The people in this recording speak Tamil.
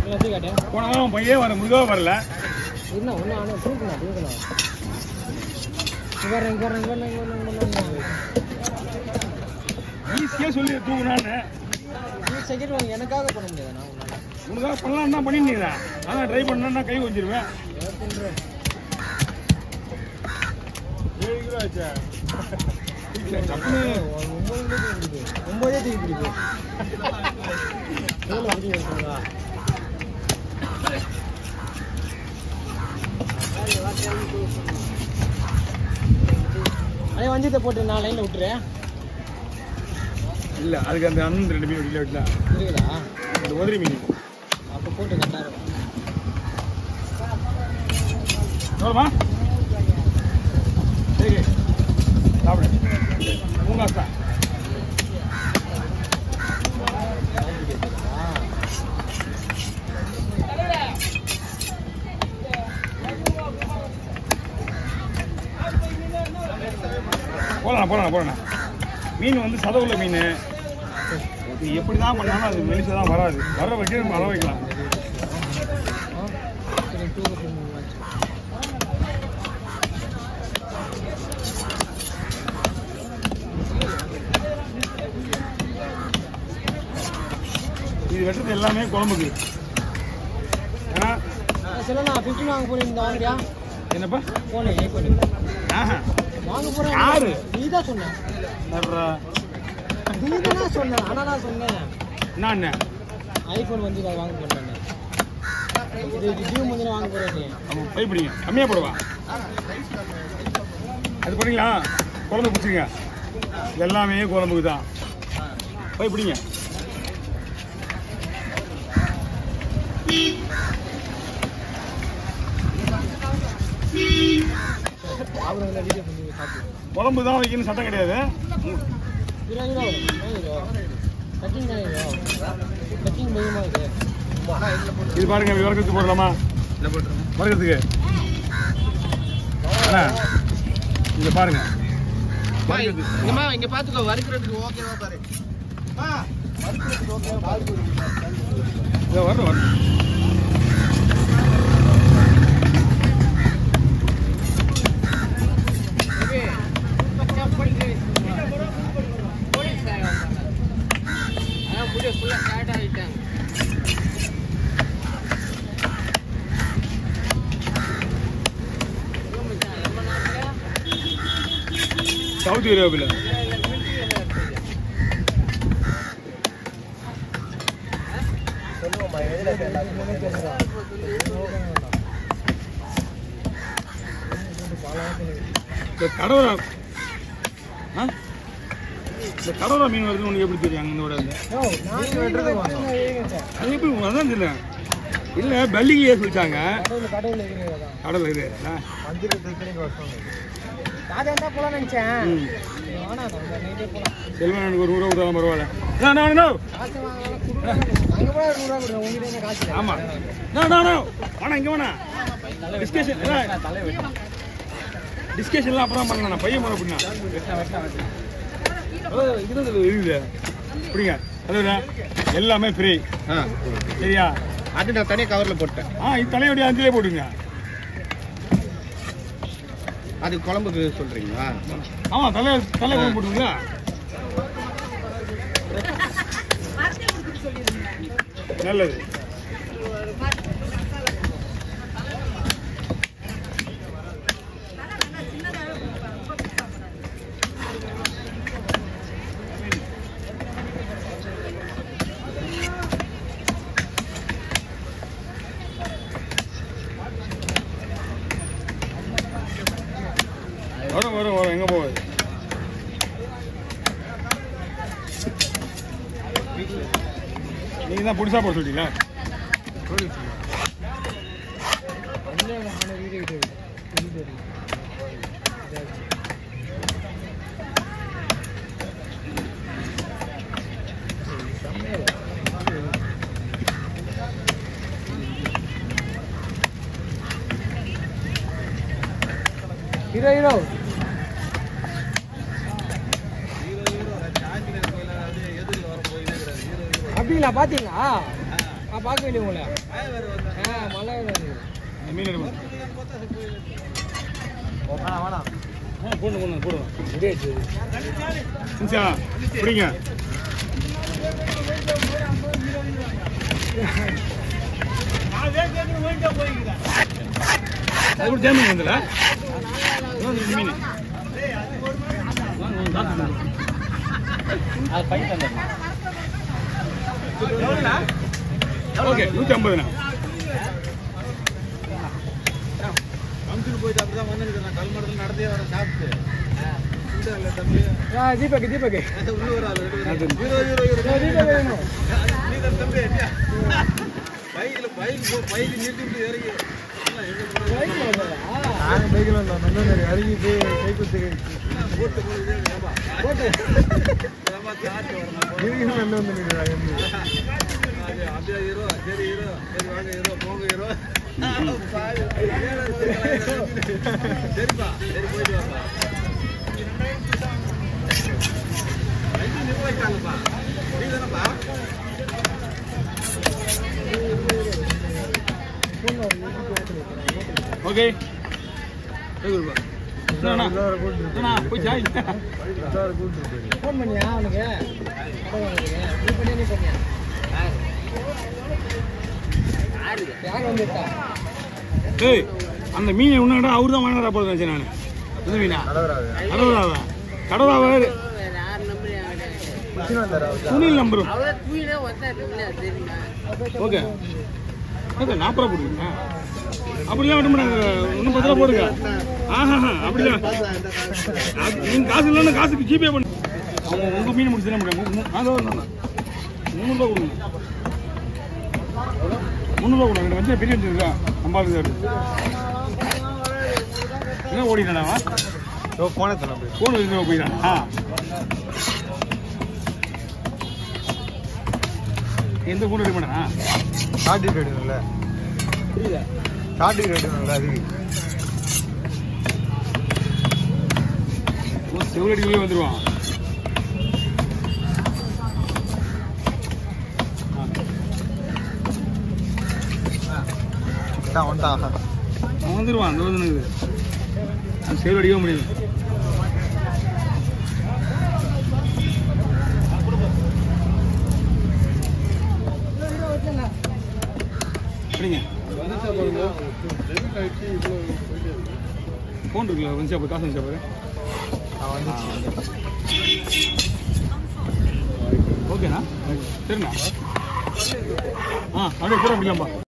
எல்லாத்தையும் காட்டேன் போன வாரம் பையன் வர முருகா வரல என்ன ஒன்று ஆனால் தூக்கணும் தூக்கணும் இங்கே வரேன் இங்கே வரேன் இங்கே வரேன் இங்கே வரேன் இங்கே வரேன் ஈஸியாக சொல்லி தூக்குனான்னு நீ செகண்ட் வாங்க எனக்காக பண்ண முடியாது நான் உன்னால முருகா பண்ணலாம் தான் பண்ணிட்டு ஆனால் ட்ரை பண்ணா கை வச்சிருவேன் இருபத்தஞ்சு ரூபா ஏழு கிலோ ஆச்சா டப்புனு ஒம்பது கிலோ தூக்கி பிடிக்கு ஒம்பதே தூக்கி பிடிக்கு எவ்வளோ அப்படி இருக்குங்களா அதே வஞ்சத்தை போட்டு நான் லைனில் விட்டுறேன் இல்லை அதுக்கு அந்த அண்ணன் ரெண்டு மீன் வெளியில் விட்டா இருக்குதா அந்த உதிரி மீன் அப்போ போட்டு கரெக்டாக இருக்கும் சொல்லுமா சரி சாப்பிடு பூங்காஸ்தா போகலாம் போகலாம் போகலாம் மீன் வந்து சதவுள்ள மீன் இது எப்படி தான் பண்ணாலும் அது மெலிசா தான் வராது வர வைக்க நம்ம அள வைக்கலாம் சரி டூ ஃபிஃப்டி மூணு மேட்ச் இது வெட்டுறது எல்லாமே குழம்புக்கு ஏன்னா சொல்லண்ணா ஃபிஃப்டின் வாங்க போறேன் இந்த வாங்குறியா என்னப்பா போனே ஐஃபோன் ஆஹா வாங்க போறேன் யாரு? நீ தான் சொன்ன நர்ரா. நீ தான் சொன்ன ஆனா நான் சொன்னேன் என்ன என்ன ஐஃபோன் வந்து இதை வாங்க போறேன் இது டியூ வந்து வாங்க போறேன் நீ அவன் பை பிடிங்க கம்மியாக போடுவா அது பண்ணீங்களா குழம்பு பிடிச்சிங்க எல்லாமே குழம்புக்கு தான் பை பிடிங்க அப்புறம் இந்த வீடியோ பண்ணி சாப்பிடுவோம் குழம்பு தான் வைக்கணும் சட்டம் கிடையாது ம். இருபது ரூபா வரும் கட்டிங் தான் கட்டிங் பயமா இருக்கு இது பாருங்க வறுக்கிறதுக்கு போடலாமா வறுக்கிறதுக்கு அண்ணா, இங்க பாருங்க வறுக்கிறதுக்கு. இங்கம்மா இங்க பாத்துக்கோ வறுக்கிறதுக்கு ஓகேவா பாரு இதோ வரணும் வரணும் சவுதி அரேபியா இந்த கடவுரா ஆ இந்த கடவுரா மீன் வருதுன்னு உனக்கு எப்படி தெரியும் அங்கே விட அது எப்படி உனக்கு அதான் தெரியல இல்லை பல்லிக்கு ஏசி வச்சாங்க கடவுள் கடவுள் இருக்கிறதா கடல் இது ஆ. காதா இருந்தா போலாம் நினைச்சேன் ம். வேணாம் நம்ம நீட்டே போலாம் செல்வன் எனக்கு ஒரு நூறுரூவா கொடுத்தா பரவாயில்ல நோ, நோ, நோ. காசு வாங்கலாம் கொடுக்கலாம் அங்க போய் நூறு ரூபா கொடுங்க உங்ககிட்ட என்ன காசு ஆமா நோ, நோ, நோ. வேணாம் இங்கே வேணாம் டிஸ்கஷன் டிஸ்கஷன்லாம் அப்புறம் பண்ணலாம் நான் பையன் முறை அப்படின்னா ஓ இதுதான் இது இருக்குது அப்படிங்க அதுல எல்லாமே ஃப்ரீ சரியா அது நான் தனியாக கவரில் போட்டேன் ஆ இது தலையோடைய அஞ்சிலே போட்டுங்க அது குழம்புக்கு சொல்றீங்களா ஆமா தலை தலை கொண்டு போட்டுங்களா நல்லது வரும் வரும் வரும் எங்க போகுது நீங்க தான் புதுசா போட சொல்லிட்டீங்களா ஹீரோ ஹீரோ அப்படிங்களா பாத்தீங்களா ஆ பார்க்க வேண்டிய உங்களை ஆ மழை வருது இந்த மீன் எடுப்போம் வேணாம் வேணாம் ஆ போடுங்க போடுங்க போடுங்க ரெடி ஆச்சு நிமிஷா பிடிங்க அது கூட ஜாமீன் வந்துல மீன் வாங்க, வாங்க, பார்த்து வாங்க. அது பையன் தந்தேன் ஓகே நூற்றி ஐம்பதுண்ணா ஃபங்க்ஷன் போயிட்டு அப்படிதான் வந்துருக்கேன் நான் கல்மடத்தில் நடந்தே வரேன் சாப்பிட்டு இந்த இல்லை தம்பி ஆ தீபக் தீபக் அது உள்ள வராது அது. ஹீரோ ஹீரோ ஹீரோ தீபக் வேணும் நீ தான் தம்பி பைக்கில் பைக் போ பைக் நிறுத்தி விட்டு இறங்கி எல்லாம் எங்க போறது? பைக்ல வந்ததா நாங்கள் பைக்கில் வந்தோம் நல்ல இறங்கி போய் கை குத்து போட்டு போகுது ஏமா போட்டு ஏமா சாப்பிட்டு வரணும் இருக்கு நல்ல வந்து அது அப்படியே ஹீரோ சரி ஹீரோ சரி வாங்க ஹீரோ போங்க ஹீரோ சரிப்பா சரி போயிட்டு வாப்பா வண்டி நிர்வகிட்டாங்கப்பா நீ தானப்பா ஓகே போய் ஜாய் ஃபோன் பண்ணியா அவனுக்கு கடவுளுக்கு நீ பண்ணியா நீ பண்ணியா யார் வந்துட்டா ஏய் அந்த மீன் உன்னடா அவர் தான் வாங்கினா போதும் நினச்சேன் நான் இந்த மீனா கடவுளாவா கடவுளாவா சுனில் நம்பரும் ஓகே ஓகே நாற்பது ரூபா போடுங்க அப்படிலாம் விட மாட்டாங்க இன்னும் பத்து ரூபா போடுங்க ஆஹா அப்படிலாம் அது- நீங்க காசு இல்லைன்னா காசுக்கு ஜிபே பண்ணு அவன் உங்க மீன் முடிச்சு தான் முடியும் நாங்கள் வரணும் முந்நூறுபா கொடுங்க முந்நூறுபா கொடுங்க எனக்கு வந்து பெரிய இருக்கா ஐம்பது சார் என்ன ஓடினாடா போனே தம்பி ஃபோன் வச்சு போயிட்டான் ஆ எந்த ஃபோன் எடுக்க மாட்டானா காட்டுக்கு எடுக்கணும்ல புரியல காட்டுக்கு எடுக்கணும்ல அதுக்கு செவிலடிக்குள்ளே வந்துடுவான் தான் வந்தான் அவன் வந்துடுவான் அந்த வந்து எனக்கு அது செவில் அடிக்க முடியும் சரிங்க ஃபோன் இருக்குல்ல வந்து சாப்பிடு காசு வந்து சாப்பிடு ஓகேண்ணா சரிண்ணா ஆ அப்படியே கூட முடியலாம்ப்பா